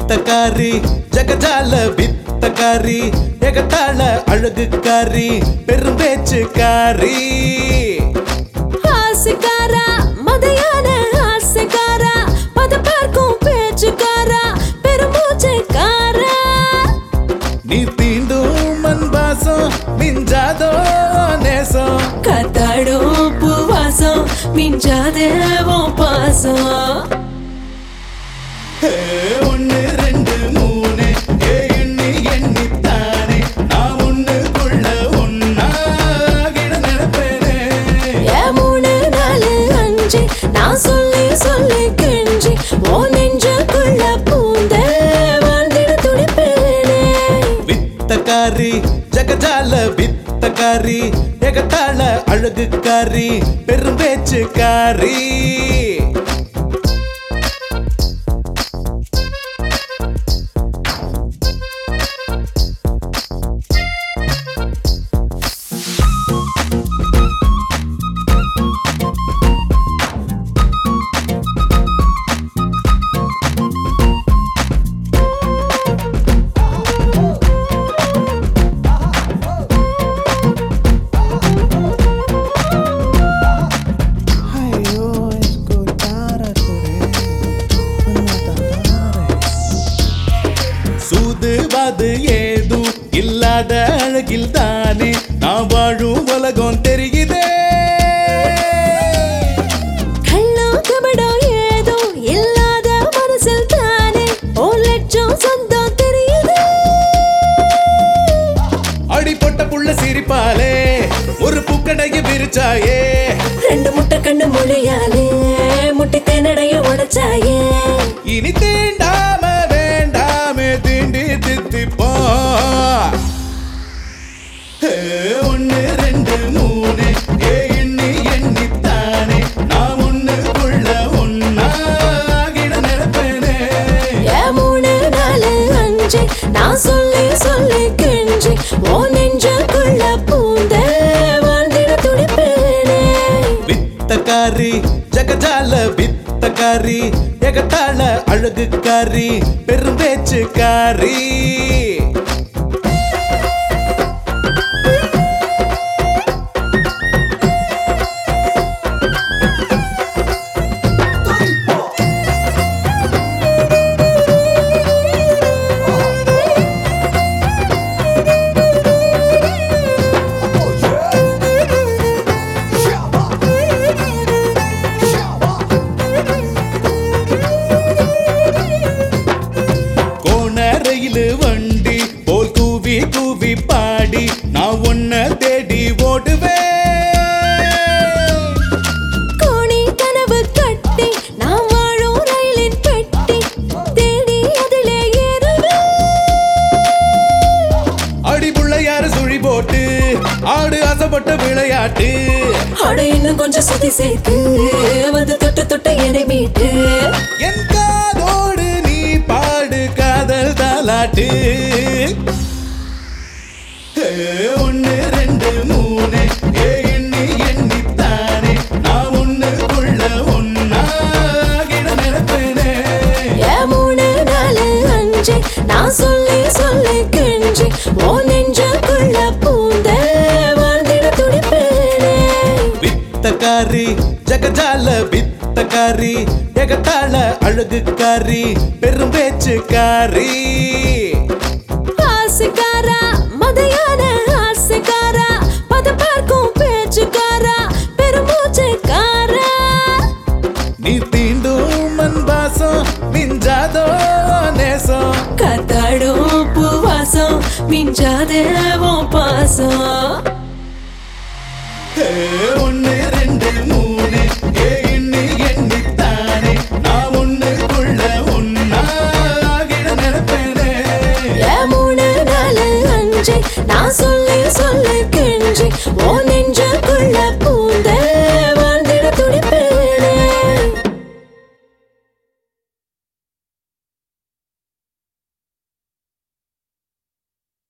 வித்தக்காரி ஜகஜால வித்தக்காரி எகத்தாள அழகுக்காரி பெரும் பேச்சுக்காரி ஆசைக்காரா மதையான ஆசைக்காரா பத பார்க்கும் பேச்சுக்காரா பெருமூச்சைக்காரா நீ தீண்டும் மண் வாசம் மிஞ்சாதோ நேசம் காத்தாடும் பூவாசம் மிஞ்சாதேவும் பாசம் ஏ, ஒண்ணு ரெண்டு மூணு ஏ எண்ணி எண்ணித்தானே நான் ஒண்ணுக்குள்ள ஒன்னாகிட நினைப்பேனே ஏ மூணு நாலு அஞ்சு நான் சொல்லி சொல்லி கெஞ்சி ஓ நெஞ்சுக்குள்ள பூந்த வாழ்ந்திட துடிப்பேனே வித்தக்காரி ஜகஜால வித்தக்காரி எகத்தாள அழகுக்காரி பெரும் பேச்சுக்காரி Ayo escuchar a சூதுவாது ஏதும் இல்லாத அழகில் தானே நான் வாழும் உலகம் தெரியுதே கள்ளம் கபடம் ஏதோ இல்லாத மனசில் தானே ஒரு லட்சம் சொந்தம் தெரியுது அடி பொட்ட புள்ள சிரிப்பாலே ஒரு பூக்கடையை விரிச்சாயே ரெண்டு முட்டை கண்ணு மொழியாலே முட்டை தேனடைய உடைச்சாயே இனி தீண்டாம வேண்டாமே தீண்டி தித்திப்போ ஏ, ஒண்ணு ரெண்டு மூணு ஏ எண்ணி எண்ணித்தானே நான் ஒண்ணுக்குள்ள ஒன்னாகிட நினைப்பேனே ஏ மூணு நாலு அஞ்சு நான் சொல்லி சொல்லி கெஞ்சி ஓ நெஞ்சுக்குள்ள பூந்த வாழ்ந்திட துடிப்பேனே வித்தக்காரி ஜகஜால வித்தக்காரி எகத்தாள அழகுக்காரி பெரும் பேச்சுக்காரி கோணரையில் வண்டி போல் கூவி கூவி பாடி நான் உன்னை தேடி ஓடுவேன் கோணி கனவு கட்டி நான் வாழும் ரயிலின் பெட்டி தேடி அதிலே ஏறுவேன் அடி புள்ளையார சுழி போட்டு ஆடு ஆசைப்பட்ட விளையாட்டு அட இன்னும் கொஞ்சம் சுத்தி சேர்த்து வந்து தொட்டு தொட்டு என்னை மீட்டு என் காதோடு நீ பாடு காதல் தாலாட்டு ஏ, ஒண்ணு ரெண்டு மூணு ஏ எண்ணி எண்ணித்தானே நான் ஒண்ணுக்குள்ள ஒன்னாகிட நினைப்பேனே ஏ மூணு நாலு அஞ்சு நான் சொல்லி சொல்லி கெஞ்சி ஓ நெஞ்சுக்குள்ள பூந்த வாழ்ந்திட துடிப்பேனே வித்தக்காரி ஜகஜால வித்தக்காரி எகத்தாள அழகுக்காரி பெரும் பேச்சுக்காரி ஆசைக்காரா மதையான ஆசைக்காரா பத பார்க்கும் பேச்சுக்காரா பெருமூச்சைக்காரா நீ தீண்டும் மண் வாசம் மிஞ்சாதோ நேசம் காத்தாடும் பூவாசம் மிஞ்சாதேவும் பாசம் ஏ, ஒண்ணு